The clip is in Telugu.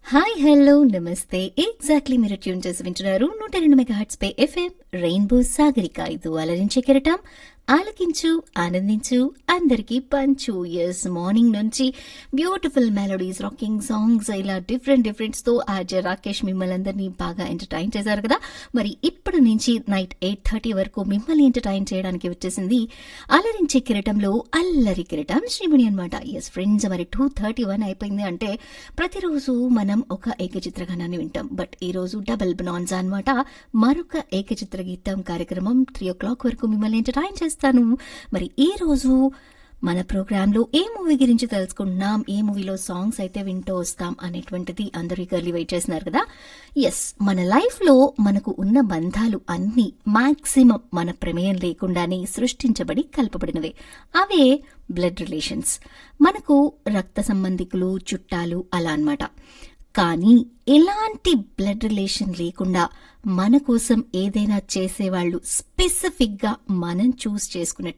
హాయ్ హలో నమస్తే ఎగ్జాక్ట్లీ మీరు ట్యూన్ చేసి వింటున్నారు నూట రెండు మెగా హర్ట్స్ పై ఎఫ్ఎం రెయిన్బో సాగరిక ఇది అలరించే కెరటం ఆలకించు ఆనందించు అందరికీ పంచు ఎస్ మార్నింగ్ నుంచి బ్యూటిఫుల్ మెలోడీస్ రాకింగ్ సాంగ్స్ ఇలా డిఫరెంట్ డిఫరెంట్స్ తో ఆర్జే రాకేష్ మిమ్మల్ని అందరినీ బాగా ఎంటర్టైన్ చేశారు కదా మరి ఇప్పుడు నుంచి నైట్ ఎయిట్ థర్టీ వరకు మిమ్మల్ని ఎంటర్టైన్ చేయడానికి వచ్చేసింది అలరించే కిరటంలో అల్లరి కిరటం శ్రీమణి అనమాట ఎస్ ఫ్రెండ్స్ మరి టూ థర్టీ వన్ అయిపోయింది అంటే ప్రతిరోజు మనం ఒక ఏకచిత్ర గానాన్ని వింటాం బట్ ఈ రోజు డబుల్ బనాన్సా అనమాట మరొక ఏకచిత్ర గీతం కార్యక్రమం త్రీ ఓ క్లాక్ వరకు మిమ్మల్ని ఎంటర్టైన్ చేస్తాను మరి ఈ రోజు మన ప్రోగ్రామ్ లో ఏ మూవీ గురించి తెలుసుకుంటున్నాం ఏ మూవీలో సాంగ్స్ అయితే వింటూ వస్తాం అనేటువంటిది అందరూ ఈగర్లీ వెయిట్ చేస్తున్నారు కదా ఎస్ మన లైఫ్ లో మనకు ఉన్న బంధాలు అన్ని మాక్సిమం మన ప్రమేయం లేకుండానే సృష్టించబడి కలపబడినవే అవే బ్లడ్ రిలేషన్స్ మనకు రక్త సంబంధికులు చుట్టాలు అలా అన్నమాట కానీ ఎలాంటి బ్లడ్ రిలేషన్ లేకుండా మన కోసం ఏదైనా చేసేవాళ్ళు స్పెసిఫిక్ గా మనం చూస్ చేసుకున్న